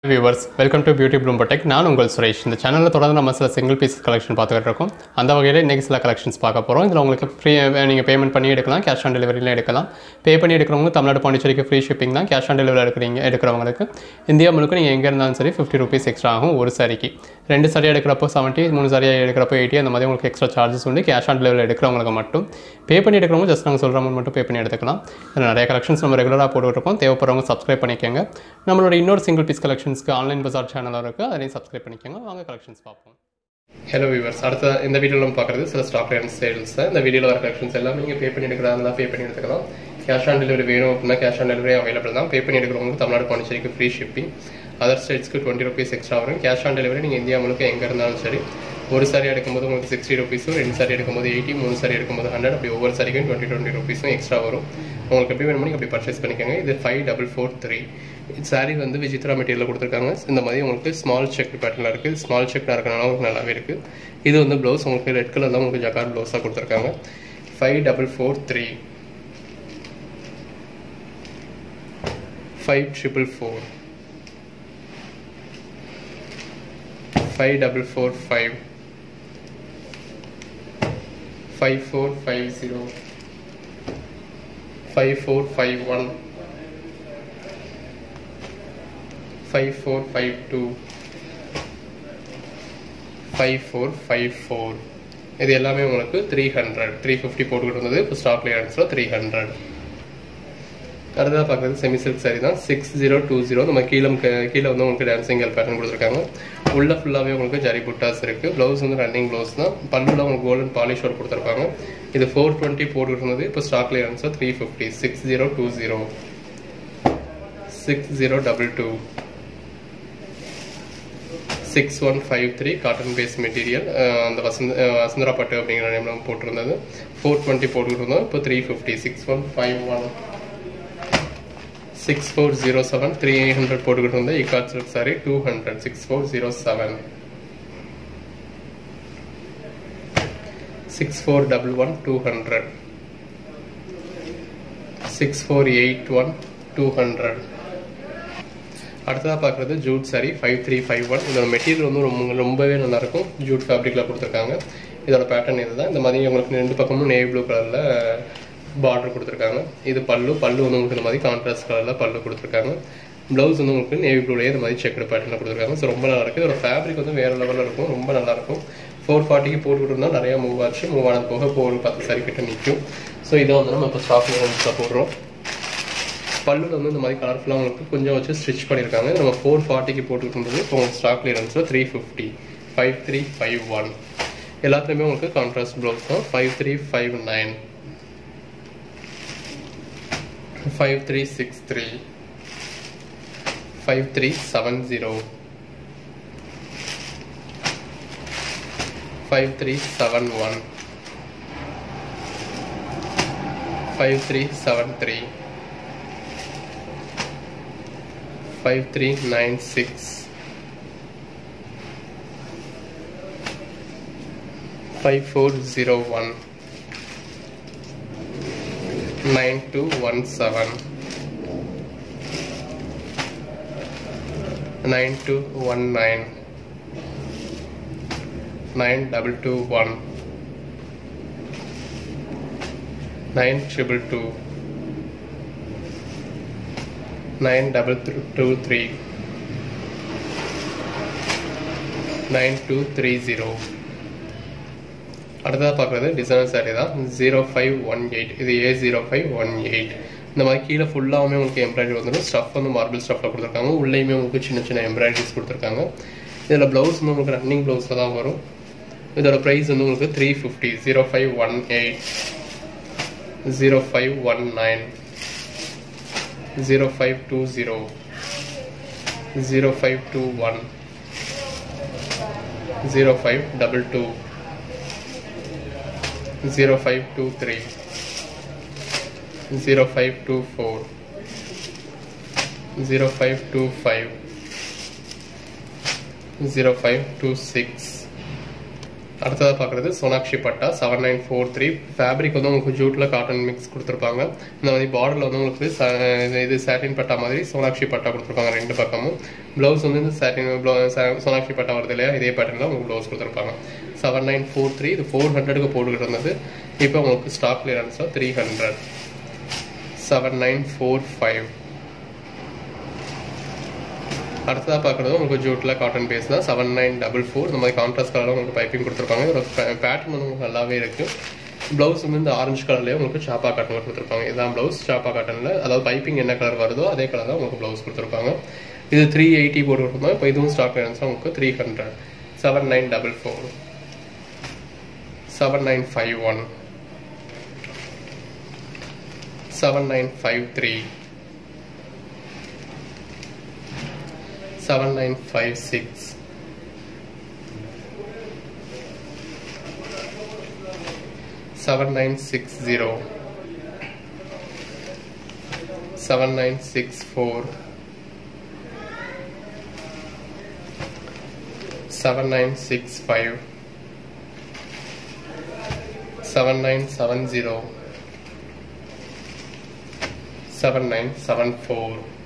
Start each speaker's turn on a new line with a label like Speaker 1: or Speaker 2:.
Speaker 1: viewers welcome to beauty bloom tech நான் உங்கள் சுரேஷ் இந்த சேனலில் தொடர்ந்து நம்ம சில சிங்கிள் பீஸ் கலெக்ஷன் பார்த்துக்கிட்டு இருக்கோம் அந்த வகையில் இன்றைக்கி சில கலெக்ஷன்ஸ் பார்க்க போகிறோம் இதில் உங்களுக்கு ஃப்ரீ நீங்கள் பேமெண்ட் பண்ணி எடுக்கலாம் கேஷ் ஆன் டெலிவரியில் எடுக்கலாம் பே பண்ணி எடுக்கிறவங்க தமிழ்நாடு பாண்டிச்சேரிக்கு ஃப்ரீ ஷிப்பிங் தான் கேஷ் ஆன் டெலிவரி எடுக்கிறீங்க எடுக்கிறவங்களுக்கு இந்தியா முழுக்க நீங்கள் எங்கே இருந்தாலும் சரி ஃபிஃப்டி ருபீஸ் எக்ஸ்ட்ரா ஆகும் ஒரு சாரிக்கு ரெண்டு சாரி எடுக்கிறப்போ செவன்ட்டி மூணு சாரி எடுக்கிறப்போ எயிட்டி அந்த மாதிரி உங்களுக்கு எக்ஸ்ட்ரா சார்ஜஸ் உண்டு கேஷ் ஆன் டெலிவரி எடுக்கிறவங்களுக்கு மட்டும் பே பண்ணி எடுக்கிறவங்க ஜஸ்ட் நாங்கள் சொல்கிற அமௌண்ட் மட்டும் பே பண்ணி எடுத்துக்கலாம் இதில் நிறைய கலெக்ஷன்ஸ் நம்ம ரெகுலராக போட்டுருக்கோம் தேவைப்படுறவங்க சப்ஸ்கிரைப் பண்ணிக்கோங்க நம்மளோட இன்னொரு சிங்கிள் பீஸ் கலெக்ஷன்ஸ்க்கு ஆன்லைன் பஜார் சேனலும் இருக்குது அதையும் சப்ஸ்கிரைப் பண்ணிக்கோங்க வாங்க கலெக்ஷன்ஸ் பார்ப்போம் ஹலோ வியூவர்ஸ் அடுத்த இந்த வீடியோவில் நம்ம பார்க்குறது சில ஸ்டாக் அண்ட் சேல்ஸ் இந்த வீடியோவில் வர கலெக்ஷன்ஸ் எல்லாம் நீங்கள் பே பண்ணி எடுக்கிறதா பே பண்ணி எடுத்துக்கலாம் கேஷ் ஆன் டெலிவரி வேணும் அப்படின்னா கேஷ் ஆன் டெலிவரி அவைலபிள் தான் பே பண்ணி எடுக்கிறவங்களுக்கு தமிழ்நாடு பாண்டிச்சேரிக்கு ஃப்ரீ ஷிப்பிங் அதர் ஸ்டேட்ஸ்க்கு டுவெண்ட்டி ருபீஸ் எக்ஸ்ட்ரா வரும் கேஷ் ஆன் டெலிவரி நீங்கள் இந்தியா முழுக்க எங்கே இருந்தாலும் சரி ஒரு சாரி எடுக்கும்போது உங்களுக்கு சிக்ஸ்டி ருபீஸும் ரெண்டு சாரி எடுக்கும்போது எயிட்டி மூணு சாரி எடுக்கும்போது ஹண்ட்ரட் அப்படி ஒவ்வொரு சாரிக்கும் டுவெண்ட்டி டுவெண்ட்டி ருபீஸும் எக்ஸ்ட்ரா வரும் உங்களுக்கு எப்படி வேணுமோ நீங்கள் அப்படி பர்ச்சேஸ் பண்ணிக்கோங்க இது five double four three sari வந்து விசித்ரா மெட்டீரியல் கொடுத்துருக்காங்க இந்த மாதிரி உங்களுக்கு ஸ்மால் செக் பேட்டர்னில் இருக்குது ஸ்மால் செக்டாக இருக்கனால உங்களுக்கு நல்லாவே இருக்குது இது வந்து ப்ளவுஸ் உங்களுக்கு ரெட் கலர் தான் உங்களுக்கு ஜக்கார்ட் ப்ளவுஸாக கொடுத்துருக்காங்க five double four three five triple four five double four five five four five zero five four five one five four five two five four five four இது எல்லாமே உங்களுக்கு three hundred three fifty போட்டுக்கிட்டு இருந்தது இப்போ stock கிளியரன்ஸில் three hundred அடுத்ததாக பார்க்குறது semi silk sari தான் சிக்ஸ் ஜீரோ டூ ஜீரோ நம்ம கீழே கீழே வந்து உங்களுக்கு டான்சிங் கேல் பேட்டர்ன் கொடுத்துருக்காங்க உள்ள ஃபுல்லாகவே உங்களுக்கு ஜரி புட்டாஸ் இருக்குது ப்ளவுஸ் வந்து ரன்னிங் ப்ளவுஸ் தான் பல்லுல உங்களுக்கு கோல்டன் பாலிஷ் ஒர்க் கொடுத்துருப்பாங்க இது ஃபோர் டுவெண்ட்டி போட்டுக்கிட்டு இருந்தது இப்போ ஸ்டாக் கிளியரன்ஸில் three fifty six zero two zero six zero double two six one five three cotton base material அந்த வசந்த வசந்தரா பட்டு அப்படிங்கிற நேம்ல போட்டிருந்தது ஃபோர் டுவெண்ட்டி போட்டுக்கிட்டு இருந்தோம் இப்போ three fifty six one five one six four zero seven three eight hundred போட்டுக்கிட்டு இருந்தேன் ikat silk sari two hundred six four zero seven six four double one two hundred six four eight one two hundred அடுத்ததாக பார்க்குறது jute sari five three five one இதோட material வந்து ரொம்ப ரொம்பவே நல்லாயிருக்கும் Jude ஃபேப்ரிக்கில் கொடுத்துருக்காங்க இதோட பேட்டர்ன் இதுதான் இந்த மாதிரி உங்களுக்கு ரெண்டு பக்கமும் நேவி ப்ளூ கலரில் பார்டர் கொடுத்துருக்காங்க இது பல்லு பல்லு வந்து உங்களுக்கு இந்த மாதிரி கான்ட்ராஸ்ட் கலரில் பல்லு கொடுத்துருக்காங்க ப்ளவுஸ் வந்து உங்களுக்கு நேவி ப்ளூலேயே இந்த மாதிரி செக்கடு பேட்டர்னில் கொடுத்துருக்காங்க ஸோ ரொம்ப நல்லா இருக்குது இதோட ஃபேப்ரிக் வந்து வேறு லெவலில் இருக்கும் ரொம்ப நல்லாயிருக்கும் ஃபோர் ஃபார்ட்டிக்கு போட்டுக்கிட்டு இருந்தால் நிறையா மூவ் ஆச்சு மூவ் ஆனது போக இப்போ ஒரு பத்து சாரி கிட்ட நிற்கும் ஸோ இதை வந்து நம்ம இப்போ ஸ்டாக் ஹோம்ஸில் போடுறோம் பல்லுல வந்து இந்த மாதிரி கலர்ஃபுல்லாக உங்களுக்கு கொஞ்சம் வச்சு ஸ்டிச் பண்ணியிருக்காங்க நம்ம ஃபோர் ஃபார்ட்டிக்கு போட்டுக்கிட்டு இருந்தது இப்போ உங்களுக்கு ஸ்டாக் கிளியரன்ஸில் three fifty five three five one எல்லாத்துலேயுமே உங்களுக்கு கான்ட்ராஸ்ட் ப்ளவுஸ் தான் five three five nine five three six three five three seven zero five three seven one five three seven three five three nine six five four zero one nine two one seven nine two one nine nine double two one nine triple two nine double th- two three nine two three zero அடுத்ததாக பார்க்குறது designer sari தான் zero five one eight இது A zero five one eight இந்த மாதிரி கீழே ஃபுல்லாகவுமே உங்களுக்கு embroidery வந்துடும் stuff வந்து மார்பிள் ஸ்டஃப்பில் கொடுத்துருக்காங்க உள்ளேயுமே உங்களுக்கு சின்ன சின்ன எம்ப்ராய்டரிஸ் கொடுத்துருக்காங்க இதில் ப்ளவுஸ் வந்து உங்களுக்கு ரன்னிங் ப்ளவுஸில் தான் வரும் இதோட ப்ரைஸ் வந்து உங்களுக்கு three fifty zero five one eight zero five one nine zero five two zero zero five two one zero five double two zero five two three zero five two four zero five two five zero five two six அடுத்ததாக பார்க்குறது Sonakshi patta seven nine four three fabric வந்து உங்களுக்கு ஜூட்டில் cotton mix கொடுத்துருப்பாங்க இந்த மாதிரி பார்டரில் வந்து உங்களுக்கு ச- இது- இது சாட்டின் பட்டா மாதிரி சோனாக்ஷி பட்டா கொடுத்துருப்பாங்க ரெண்டு பக்கமும் ப்ளவுஸ் வந்து இந்த சாட்டின் சோனாக்ஷி பட்டா வருது இல்லையா இதே பேட்டர்னில் உங்களுக்கு ப்ளவுஸ் கொடுத்துருப்பாங்க செவன் நைன் ஃபோர் த்ரீ இது ஃபோர் ஹண்ட்ரடுக்கு போட்டுக்கிட்டு இருந்தது இப்போ உங்களுக்கு ஸ்டாக் கிளியரன்ஸாக three hundred seven nine four five அடுத்ததாக பார்க்குறது உங்களுக்கு ஜூட்டில் காட்டன் பேஸ் தான் செவன் நைன் டபுள் ஃபோர் இந்த மாதிரி கான்ட்ராஸ்ட் கலரில் உங்களுக்கு பைப்பிங் கொடுத்துருப்பாங்க இதோட பேட்டர்ன் வந்து உங்களுக்கு நல்லாவே இருக்குது ப்ளவுஸ் வந்து இந்த ஆரஞ்சு கலர்லேயே உங்களுக்கு சாப்பா காட்டன் கொடுத்துருப்பாங்க இதுதான் ப்ளவுஸ் சாப்பா காட்டனில் அதாவது பைப்பிங் என்ன கலர் வருதோ அதே கலர் தான் உங்களுக்கு ப்ளவுஸ் கொடுத்துருப்பாங்க இது த்ரீ எயிட்டி போட்டு கொடுத்துருப்பாங்க இப்போ இதுவும் ஸ்டாக் கிளியரன்ஸாக உங்களுக்கு three hundred seven nine double four seven nine five one seven nine five three seven nine five six seven nine six zero seven nine six four seven nine six five seven nine seven zero seven nine seven four